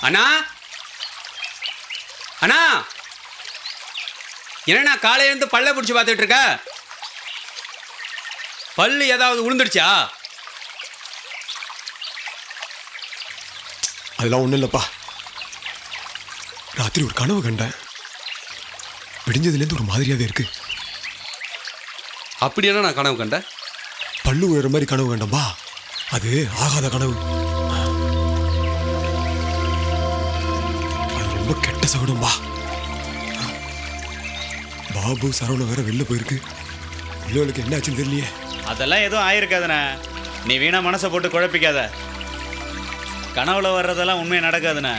அண்ணா அண்ணா என்னண்ணா காலையில இருந்து பல்ல பிடிச்சி பார்த்துட்டு இருக்க பல்லு ஏதாவது உளுந்துடுச்சா அதெல்லாம் ஒன்றும் இல்லைப்பா ராத்திரி ஒரு கனவு கண்டேன் விடிஞ்சதுலேருந்து ஒரு மாதிரியாவே இருக்கு அப்படி என்ன நான் கனவு கண்டேன் பல்லு உயர மாதிரி கனவு கண்டம்பா அது ஆகாத கனவு அது ரொம்ப கெட்ட சகுனம்பா பாபு சரவணன் வேற வெளில போயிருக்கு பிள்ளைகளுக்கு என்ன ஆச்சுன்னு தெரியலையே அதெல்லாம் எதுவும் ஆயிருக்காதுண்ணே நீ வீணா மனசை போட்டு குழப்பிக்காத கனவுல வர்றதெல்லாம் உண்மையாக நடக்காதுண்ணே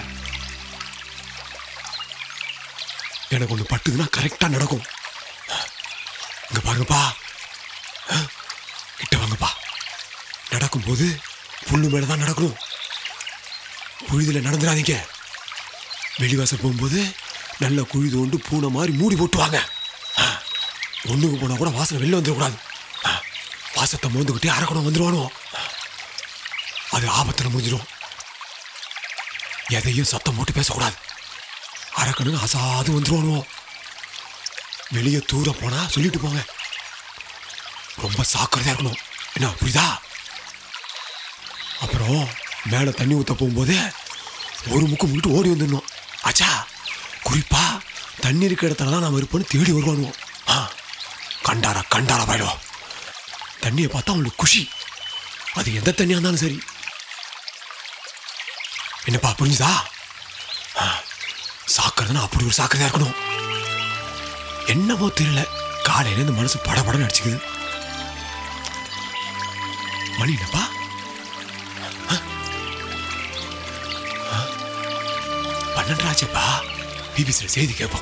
எனக்கு ஒன்று பட்டுதுன்னா கரெக்டாக நடக்கும் இங்க பாருங்கப்பா ஆ, கிட்ட வாங்கப்பா நடக்கும்போது புல்லு மேலே தான் நடக்கணும் புழுதியில் நடந்துடாதீங்க வெளிவாசல் போகும்போது நல்ல குழி தோண்டு பூனை மாதிரி மூடி போட்டுவாங்க ஒன்றுக்கு போனால் கூட வாசனை வெளில வந்துடக்கூடாது ஆ, வாசத்தை மோந்துக்கிட்டே அரக்கணும் வந்துடுவானோ அது ஆபத்தில் முடிஞ்சிடும் எதையும் சத்தம் போட்டு பேசக்கூடாது அரக்கணுங்க அசாது வந்துருவானுவோம் வெளியே தூர போனா சொல்லிட்டு போங்க ரொம்ப சாக்கிரதையா இருக்கணும் என்ன புரியுதா அப்புறம் மேலே தண்ணி ஊற்ற போகும்போது ஒரு முக்கு முக்கிட்டு ஓடி வந்துடணும் ஆச்சா குறிப்பா தண்ணி இருக்கிற இடத்துல தான் நாம் இருப்போம்னு தேடி வருவானுவோம் ஆ கண்டாரா கண்டாரா பாயிடுவோம் தண்ணியை பார்த்தா அவங்களுக்கு குஷி அது எந்த தண்ணியாக இருந்தாலும் சரி என்னப்பா புரிஞ்சுதா சாக்கிறதுனா அப்படி ஒரு சாக்கிறதா இருக்கணும் என்னமோ தெரியல காலையில இந்த மனசு படபடன்னு அடிச்சுக்குது மணி என்னப்பா ஆ? ஆ? பன்னெண்டாச்சேப்பா பிபிசியில் செய்தி கேட்போம்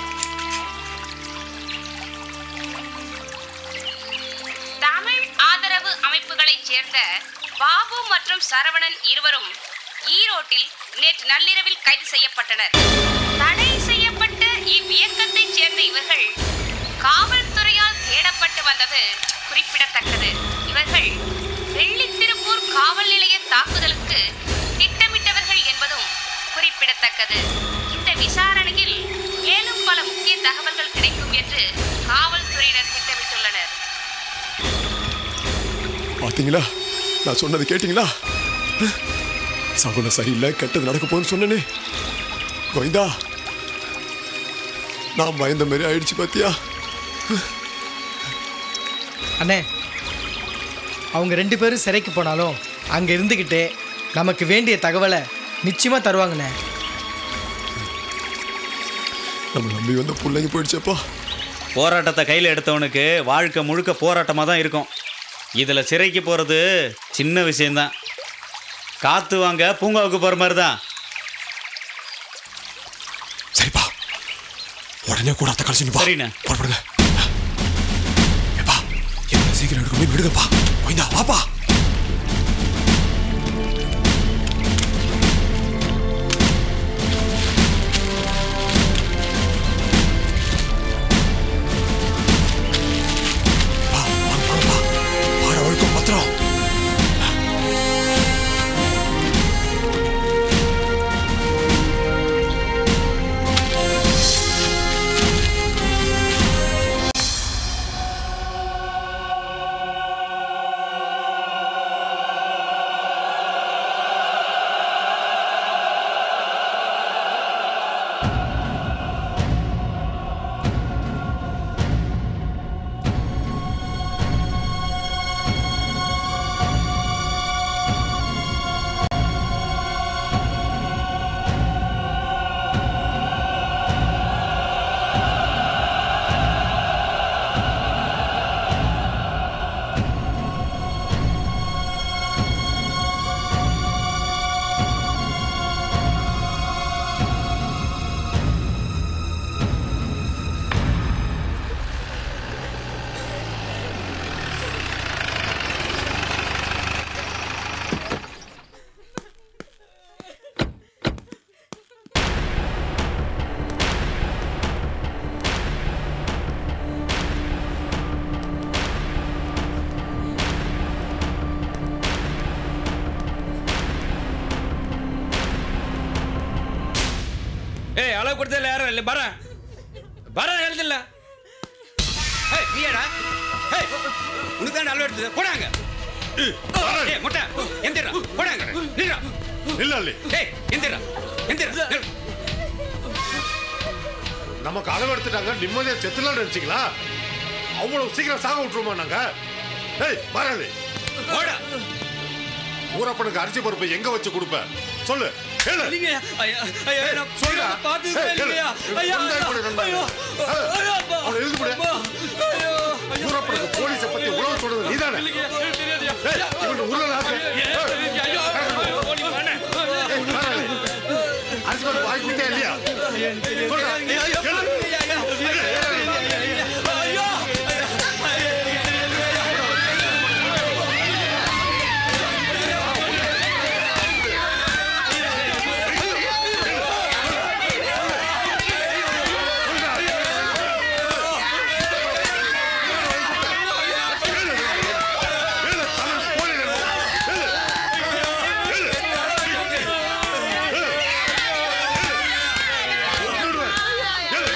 தமிழ் ஆதரவு அமைப்புகளைச் சேர்ந்த பாபு மற்றும் சரவணன் இருவரும் ஈரோட்டில் நேற்று நள்ளிரவில் கைது செய்யப்பட்டனர் தடை செய்யப்பட்ட இவ்வியக்கத்தைச் சேர்ந்த இவர்கள் காவல்துறையால் தேடப்பட்டு வந்தது குறிப்பிடத்தக்கது இவர்கள் வெள்ளித்திருப்பூர் காவல் நிலைய தாக்குதலுக்கு திட்டமிட்டவர்கள் என்பதும் குறிப்பிடத்தக்கது இந்த விசாரணையில் மேலும் பல முக்கிய தகவல்கள் கிடைக்கும் என்று காவல்துறையினர் திட்டமிட்டுள்ளனர் பார்த்தீங்களா நான் சொன்னது கேட்டிங்களா சகுனம் சரியில்லை கெட்டது நடக்க போகுதுன்னு சொன்னேனே கோவிந்தா நான் பயந்த மாதிரி ஆயிடுச்சு பாத்தியா அண்ணே அவங்க ரெண்டு பேரும் சிறைக்கு போனாலும் அங்கே இருந்துக்கிட்டே நமக்கு வேண்டிய தகவலை நிச்சயமாக தருவாங்கண்ணே நம்ம நம்பி வந்த பிள்ளைங்க போயிடுச்சப்பா போராட்டத்தை கையில் எடுத்தவனுக்கு வாழ்க்கை முழுக்க போராட்டமாக தான் இருக்கும் இதில் சிறைக்கு போகிறது சின்ன விஷயம்தான் காத்து வாங்க பூங்காவுக்கு போகிற மாதிரி தான் சரிப்பா உடனே கூட அத்தை கழிச்சுப்பா சரிண்ணே. புறப்படுங்க ஏப்பா என்ன சீக்கிரம் எடுக்கணும் விடுங்கப்பா கோவிந்தா வாப்பா வா, வாங்க, வாங்கப்பா. பாட ஒழுக்கம் பத்திரம் ஏய் அளவு கொடுத்தல யாரும் இல்லை பர பர எழுதில்ல ஏய் நீயாடா ஏய் உனக்கு தான் அளவு எடுத்தது போடாங்க ஏய் முட்டை எந்திரா போடாங்க நில்றா இல்ல அல்லி ஏய் எந்திரா எந்திரா நில்லு. நமக்கு அளவு எடுத்துட்டாங்க நிம்மதியா செத்துலாம் நினைச்சீங்களா அவ்வளவு சீக்கிரம் சாக விட்டுருமா நாங்க ஏய் வரலி போடா ஊரப்பனுக்கு அரிசி பருப்பு எங்க வச்சு கொடுப்ப சொல்லு கேளு ஐயா ஐயா ஐயா நான் சொல்லுடா. பார்த்து ஏய், கேளு. ஐயா ஐயா உண்டா இப்படி நண்பா? ஐயோ ஏய், ஐயோ அப்பா. அவனை இழுத்து போடு. அப்பா. ஐயோ ஐயோ ஊரப்பனுக்கு போலீஸை பத்தி உழவு சொல்றது நீதானே தெரியாதுயா ஏய், இவன் உள்ள நாக்கு. ஏய், ஐயோ ஐயோ ஓடி வானே ஏய், வரலி. அரிசி பருப்பு வாங்கி கொடுத்தே இல்லையா சொல்லுடா. கேளு. கேளு, தலைவர் போலீஸ் கேளு. கேளு. கேளு. விட்டுடுவேன். கேளு.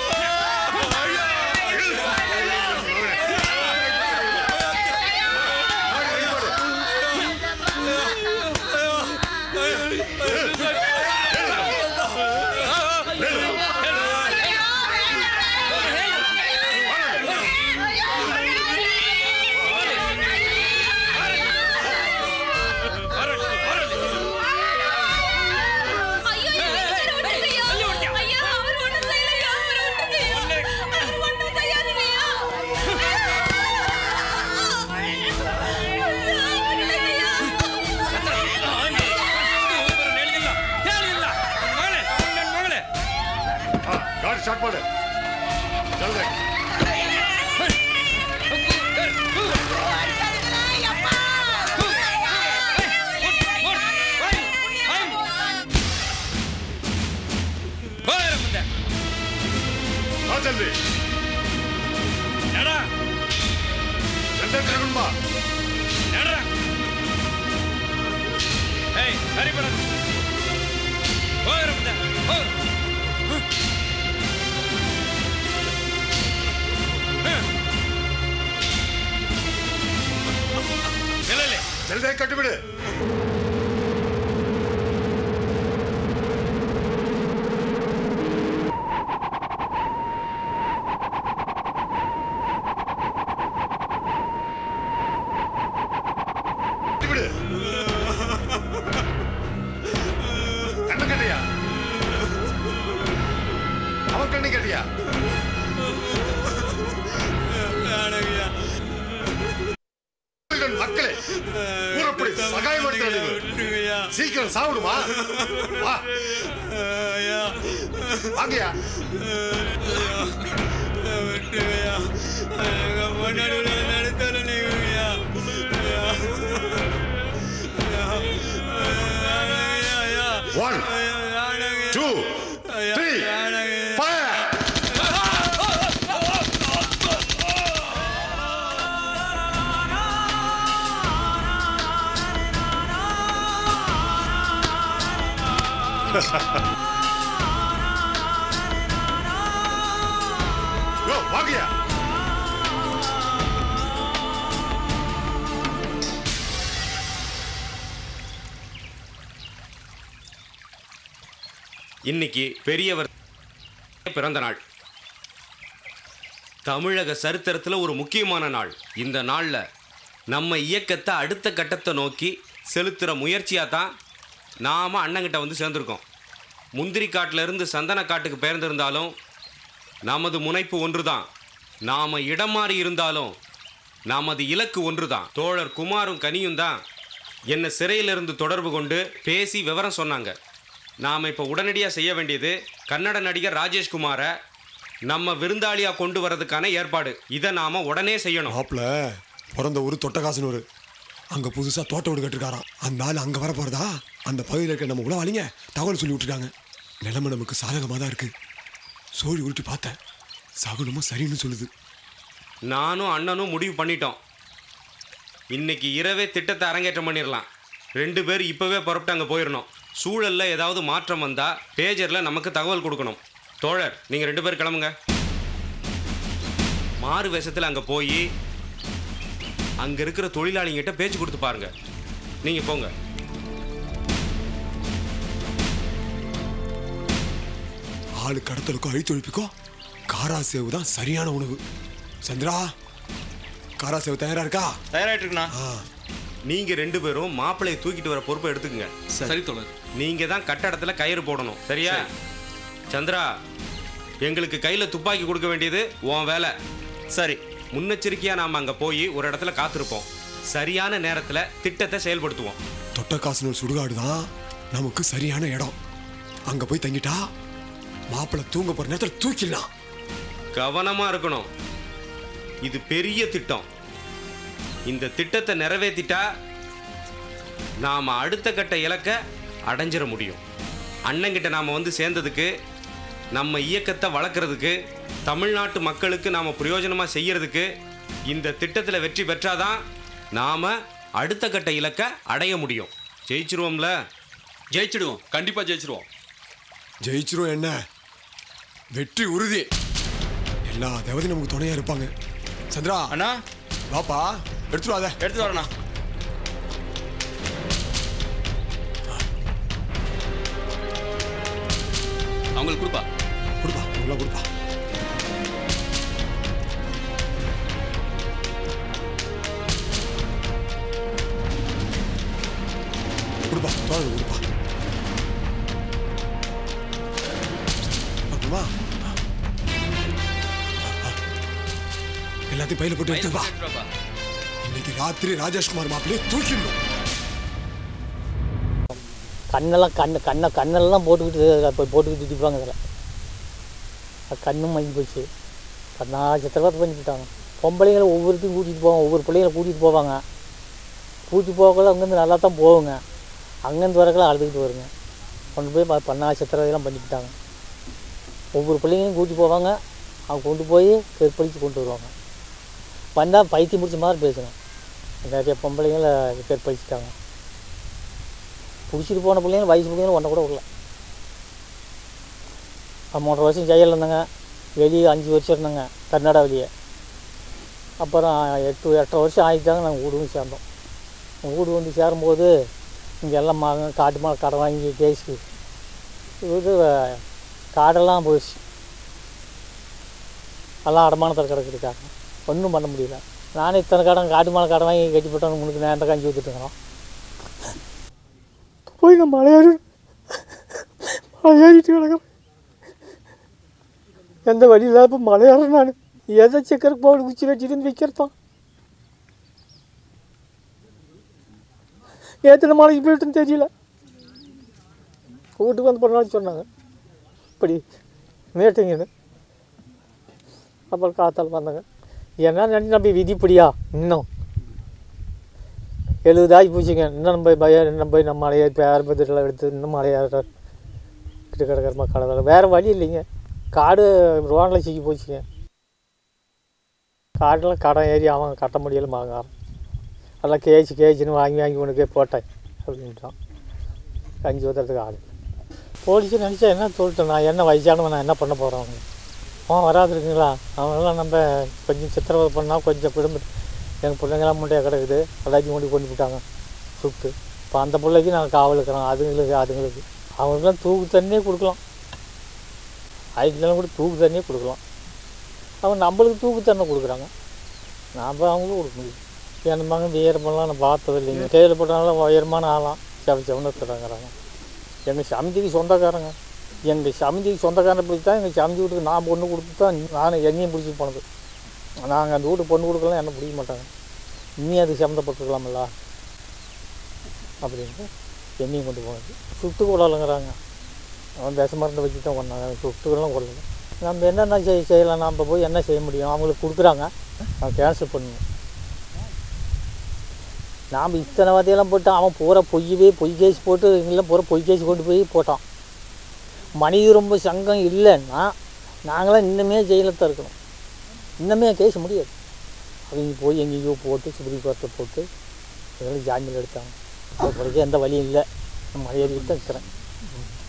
ஆ, கார் ஸ்டார்ட் பண்ணு ஜல்தி வா ஜல்தி ஜல்தி திரும்பா ஜல்தி கட்டுவிடு கட்டுவிடு கண்ணு கட்டியா அவன் கண்ணு கட்டியா மக்களே ஊரப்படி சகாயப்படுத்த சீக்கிரம் சாப்பிடுமா வா வாங்கயா one two three five yo வாங்கயா இன்னைக்கு பெரியவர் பிறந்த நாள் தமிழக சரித்திரத்தில் ஒரு முக்கியமான நாள் இந்த நாளில் நம்ம இயக்கத்தை அடுத்த கட்டத்தை நோக்கி செலுத்துகிற முயற்சியாக தான் நாம் அண்ணங்கிட்ட வந்து சேர்ந்துருக்கோம் முந்திரி காட்டுல இருந்து சந்தன காட்டுக்கு பெயர்ந்திருந்தாலும் நமது முனைப்பு ஒன்று தான் நாம் இடம் மாறி இருந்தாலும் நமது இலக்கு ஒன்று தான் தோழர் குமாரும் கனியும் தான் என்னை சிறையிலிருந்து தொடர்பு கொண்டு பேசி விவரம் சொன்னாங்க நாம் இப்போ உடனடியாக செய்ய வேண்டியது கன்னட நடிகர் ராஜேஷ்குமாரை நம்ம விருந்தாளியாக கொண்டு வரதுக்கான ஏற்பாடு இதை நாம் உடனே செய்யணும் மாப்பிள பிறந்த ஊர் தொட்டகாசுன்னு அங்க புதுசா தோட்ட வீடு கட்டிருக்காராம் அந்த ஆள் அங்க வர போறதா அந்த பகுதியில் இருக்க நம்ம உளவாளிங்க தகவல் சொல்லி விட்டுருக்காங்க நிலைமை நமக்கு சாதகமாக தான் இருக்கு சோழி உருட்டி பார்த்தேன் சகுனமும் சரின்னு சொல்லுது நானும் அண்ணனும் முடிவு பண்ணிட்டோம் இன்னைக்கு இரவே திட்டத்தை அரங்கேற்றம் பண்ணிடலாம் ரெண்டு பேர் இப்போவே புறப்பட்டு அங்கே போயிடணும் சூழல்ல ஏதாவது மாற்றம் வந்தா பேஜர்ல நமக்கு தகவல் கொடுக்கணும் தோழர் நீங்க ரெண்டு பேரும் கிளம்புங்க மாறு வேஷத்தில் அங்க போய் அங்க இருக்கிற தொழிலாளிங்கிட்ட பேச்சு கொடுத்து பாருங்க நீங்க போங்க ஆளு கடத்தலுக்கும் அழித்தொழிப்புக்கும் காரா சேவு தான் சரியான உணவு சந்திரா காரா சேவு தயாரா இருக்கா தயாராகிட்டு இருக்குண்ணா ஆ நீங்க ரெண்டு பேரும் மாப்பிள்ளையை தூக்கிட்டு வர பொறுப்பை எடுத்துக்கங்க சரி தோழர் நீங்க தான் கட்டடத்துல கயிறு போடணும் சரியா சந்திரா எங்களுக்கு கையில துப்பாக்கி கொடுக்க வேண்டியது உன் வேலை சரி முன்னெச்சரிக்கையா நாம அங்க போய் ஒரு இடத்துல காத்திருப்போம் சரியான நேரத்துல திட்டத்தை செயல்படுத்துவோம் தொட்டக்காசுனூர் சுடுகாடு தான் நமக்கு சரியான இடம் அங்க போய் தங்கிட்டா மாப்பிள்ளை தூங்க போற நேரத்தில் தூக்கிடலாம் கவனமா இருக்கணும் இது பெரிய திட்டம் இந்த திட்டத்தை நிறைவேற்றிட்டா நாம அடுத்த கட்ட இலக்கை அடைஞ்சிட முடியும் அண்ணங்கிட்ட நாம வந்து சேர்ந்ததுக்கு நம்ம இயக்கத்தை வளர்க்குறதுக்கு தமிழ்நாட்டு மக்களுக்கு நாம் பிரயோஜனமாக செய்யறதுக்கு இந்த திட்டத்தில் வெற்றி பெற்றாதான் நாம் அடுத்த கட்ட இலக்கை அடைய முடியும் ஜெயிச்சிருவோம்ல ஜெயிச்சிடுவோம் கண்டிப்பா ஜெயிச்சிடுவோம் ஜெயிச்சிரும் என்ன வெற்றி உறுதி எல்லா தேவதையும் நமக்கு துணையா இருப்பாங்க சந்திரா அண்ணா வாப்பா எடுத்துட்டு வாத எடுத்துட்டு வரண்ணா அவங்களுக்கு கொடுப்பா கொடுப்பா நல்லா கொடுப்பா கொடுப்பா தோழர் கொடுப்பா பார்க்கணுமா? ஆ. ஆ. எல்லாத்தையும் பையில போட்டு எடுத்துப்பா இன்னைக்கு ராத்திரி ராஜேஷ்குமார் மாப்பிள்ளையை தூக்கிடணும் கண்ணெல்லாம் கண்ணு கண்ணை கண்ணெல்லாம் போட்டுக்கிட்டு போய் போட்டுக்கிட்டு திப்பாங்க அதில் அது கண்ணும் மங்கி போச்சு கண்ணா சித்திரவதை பண்ணிவிட்டாங்க பொம்பளைங்களை ஒவ்வொருத்தையும் கூட்டிகிட்டு போவாங்க ஒவ்வொரு பிள்ளைங்களை கூட்டிகிட்டு போவாங்க கூட்டிட்டு போகக்குள்ள அங்கேருந்து நல்லா தான் போகுங்க அங்கேருந்து வரக்குள்ள அழுதுகிட்டு வருங்க கொண்டு போய் ப- பண்ணா சித்திரவதையெல்லாம் பண்ணிவிட்டாங்க ஒவ்வொரு பிள்ளைங்களையும் கூட்டி போவாங்க அவங்க கொண்டு போய் கற்பழித்து கொண்டு வருவாங்க வந்தால் பைத்தியம் பிடிச்ச மாதிரி பேசணும் நிறைய பொம்பளைங்களை கற்பழிச்சிட்டாங்க பிடிச்சிட்டு போன பிள்ளைங்க வயசு பிள்ளைங்க ஒன்றை கூட விடல நான் மூன்றரை வருஷம் ஜெயிலில் இருந்தேங்க வெளியே அஞ்சு வருஷம் இருந்தேங்க கர்நாடகா வெளியே அப்புறம் எட்டு எட்டரை வருஷம் ஆகிட்டாங்க நாங்கள் வீடு வந்து சேர்ந்தோம் வீடு வந்து சேரும்போது இங்கே எல்லாம் மக காட்டு மரம் கடை வாங்கி கேஸு இது அஹ், காடெல்லாம் போயிடுச்சு எல்லாம் அடமானத்தில் கிடக்குதுக்காக ஒன்றும் பண்ண முடியல நானே இத்தனை கடன் காட்டு மரம் கடை வாங்கி கட்டி போட்டவங்க முன்னுக்கு நேரம் கஞ்சி ஊற்றிட்டுங்கிறோம் போய் நான் மலையாறு மலையாறிட்டு கிடக்கிறேன் எந்த வழி இல்லாத இப்போ மலையாறேன் நான் எதை சக்கருக்கு போக குச்சி வச்சுட்டு வைக்கிறதான் ஏற்றின மலைக்கு போயிட்டுன்னு தெரியல வீட்டுக்கு வந்து பண்ணாலும் சொன்னாங்க இப்படி மேட்டுங்கன்னு அப்புறம் காத்தால் வந்தாங்க என்ன நினச்சி நம்பி விதிப்படியா இன்னும் எழுபது ஆகி போச்சுங்க இன்னும் நம்ம பயம் இன்னும் போய் நம்ம மலையை பேர் பத்திரிலாம் எடுத்து இன்னும் மலையாற கிட்ட கிடக்கிறமா கடை வேறு வழி இல்லைங்க காடு ரோனில் சிக்கி போச்சுங்க காட்டில் கடன் ஏறி அவன் கட்ட முடியல வாங்காரம் எல்லாம் கேஜி கேஜின்னு வாங்கி வாங்கி உனக்கே போட்டேன் அப்படின்ட்டான் கஞ்சி ஊற்றுறதுக்கு ஆள் போலீஸ் நினச்சா என்ன சொல்லிட்டேன் நான் என்ன வயசானவன் நான் என்ன பண்ண போகிறேன் அவங்க அவன் வராது இருக்குங்களா அவனெல்லாம் நம்ம கொஞ்சம் சித்திரவதை பண்ணால் கொஞ்சம் குடும்ப எங்கள் பிள்ளைங்களாம் முட்டையாக கிடக்குது எல்லாத்தையும் கொண்டு கொண்டு போட்டாங்க சுட்டு இப்போ அந்த பிள்ளைக்கு நாங்கள் காவல் இருக்கிறோம் அதுங்களுக்கு அதுங்களுக்கு அவங்களுக்குலாம் தூக்கு தண்ணியே கொடுக்கலாம் அதுக்கெல்லாம் கூட தூக்கு தண்ணியே கொடுக்கலாம் அவங்க நம்மளுக்கு தூக்கு தண்ணி கொடுக்குறாங்க நாம் அவங்களும் கொடுக்க முடியும் என்னமாங்க வீரமெல்லாம் நான் பார்த்தது இல்லைங்க கையில் போட்டாலும் உயரமான ஆளாம் செவ செவன்னு இருக்கிறாங்கிறாங்க எங்கள் சமிதிக்கு சொந்தக்காரங்க எங்கள் சமிதிக்கு சொந்தக்காரன் பிடிச்சி தான் எங்கள் சமிதி வீட்டுக்கு நான் பொண்ணு கொடுத்து தான் நான் என்னையும் பிடிச்சி போனது நாங்கள் அந்த வீட்டுக்கு பொண்ணு கொடுக்கலாம் என்ன பிடிக்க மாட்டாங்க இன்னும் அது சம்மந்தப்பட்டிருக்கலாம்ல அப்படின்ட்டு என்னையும் கொண்டு போனது சுட்டு கொள்ளலைங்கிறாங்க அவன் விஷ மருந்து வச்சு தான் கொண்டாங்க சுட்டுக்கெல்லாம் கொள்ளலை நம்ம என்னென்ன செய் செய்யலாம் நம்ம போய் என்ன செய்ய முடியும் அவங்களுக்கு கொடுக்குறாங்க அவன் கேன்சல் பண்ணணும் நாம் இத்தனை வாதியெல்லாம் போட்டு அவன் பூரா பொய்யவே பொய் கேஸ் போட்டு எங்கெல்லாம் பூரா பொய் கேஸ் கொண்டு போய் போட்டான் மனித ரொம்ப சங்கம் இல்லைன்னா நாங்களாம் இன்னுமே ஜெயிலில் தான் இருக்கணும் இன்னுமே கேஸ் முடியாது அவங்க போய் எங்கேயோ போட்டு சுப்ரீம் கோர்ட்டில் போட்டு இதெல்லாம் ஜாமீன் எடுத்தாங்க இப்போ வரைக்கும் எந்த வழியும் இல்லை மரியாதைக்கு தான் இருக்கிறேன்